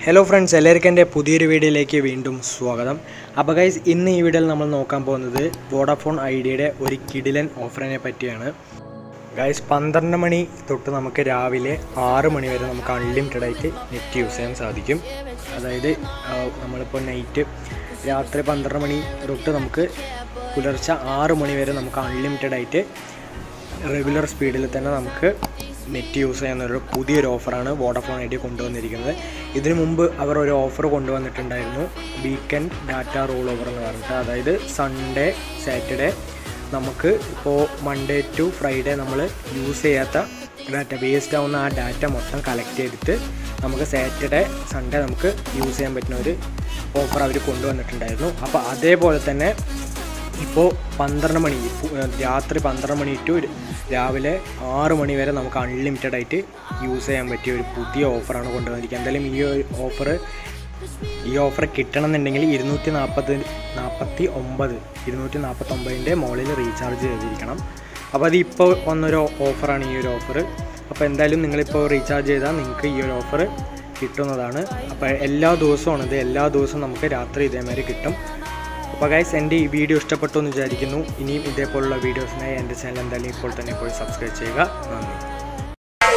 hello friends എല്ലാവർക്കും എൻ്റെ പുതിയൊരു വീഡിയോയിലേക്ക് വീണ്ടും സ്വാഗതം അപ്പോൾ ഗൈസ് ഇന്ന് ഈ വീഡിയോയിൽ നമ്മൾ നോക്കാൻ പോകുന്നത് വോഡാഫോൺ ഐഡിയയുടെ ഒരു കിടിലൻ ഓഫറിനെ പറ്റിയാണ് ഗൈസ് പന്ത്രണ്ട് മണി തൊട്ട് നമുക്ക് രാവിലെ ആറ് മണി വരെ നമുക്ക് അൺലിമിറ്റഡ് ആയിട്ട് നെറ്റ് യൂസ് ചെയ്യാൻ സാധിക്കും അതായത് ആ, നമ്മളിപ്പോൾ നൈറ്റ് രാത്രി പന്ത്രണ്ട് മണി തൊട്ട് നമുക്ക് പുലർച്ചെ ആറ് മണി വരെ നമുക്ക് അൺലിമിറ്റഡ് ആയിട്ട് റെഗുലർ സ്പീഡിൽ തന്നെ നമുക്ക് നെറ്റ് യൂസ് ചെയ്യുന്ന ഒരു പുതിയൊരു ഓഫറാണ് വോഡാഫോൺ ഐഡിയ കൊണ്ടുവന്നിരിക്കുന്നത് ഇതിനു മുമ്പ് അവർ ഒരു ഓഫർ കൊണ്ടുവന്നിട്ടുണ്ടായിരുന്നു വീക്കെൻഡ് ഡാറ്റ റോൾ ഓവർ എന്ന് പറഞ്ഞിട്ട് അതായത് സൺഡേ സാറ്റർഡേ നമുക്ക് ഇപ്പോൾ മൺഡേ ടു ഫ്രൈഡേ നമ്മൾ യൂസ് ചെയ്യാത്ത ഡാറ്റ വേസ്റ്റ് ആവുന്ന ആ ഡാറ്റ മൊത്തം കളക്ട് ചെയ്തിട്ട് നമുക്ക് സാറ്റർഡേ സൺഡേ നമുക്ക് യൂസ് ചെയ്യാൻ പറ്റുന്ന ഒരു ഓഫർ അവർ കൊണ്ടുവന്നിട്ടുണ്ടായിരുന്നു അപ്പോൾ അതേപോലെ തന്നെ ഇപ്പോൾ പന്ത്രണ്ട് മണി പു- രാത്രി പന്ത്രണ്ട് മണി ടു രാവിലെ ആറ് മണി വരെ നമുക്ക് അൺലിമിറ്റഡ് ആയിട്ട് യൂസ് ചെയ്യാൻ പറ്റിയ ഒരു പുതിയ ഓഫറാണ് കൊണ്ടുവന്നിരിക്കുന്നത് എന്തായാലും ഈ ഒരു ഓഫർ ഈ ഓഫർ കിട്ടണമെന്നുണ്ടെങ്കിൽ ഇരുന്നൂറ്റി നാൽപ്പത് നാൽപ്പത്തി ഒമ്പത് ഇരുന്നൂറ്റി നാൽപ്പത്തൊമ്പതിൻ്റെ മുകളിൽ റീചാർജ് ചെയ്തിരിക്കണം അപ്പോൾ അത് ഇപ്പോൾ വന്നൊരു ഓഫറാണ് ഈ ഒരു ഓഫർ അപ്പോൾ എന്തായാലും നിങ്ങളിപ്പോൾ റീചാർജ് ചെയ്താൽ നിങ്ങൾക്ക് ഈ ഒരു ഓഫർ കിട്ടുന്നതാണ് അപ്പോൾ എല്ലാ ദിവസവും ഇത് എല്ലാ ദിവസവും നമുക്ക് രാത്രി ഇതേമാതിരി കിട്ടും അപ്പോൾ ഗൈസ് എൻ്റെ ഈ വീഡിയോ ഇഷ്ടപ്പെട്ടു എന്ന് വിചാരിക്കുന്നു ഇനിയും ഇതേപോലുള്ള വീഡിയോസിനായി എൻ്റെ ചാനൽ എന്തായാലും ഇപ്പോൾ തന്നെ പോയി സബ്സ്ക്രൈബ് ചെയ്യുക നന്ദി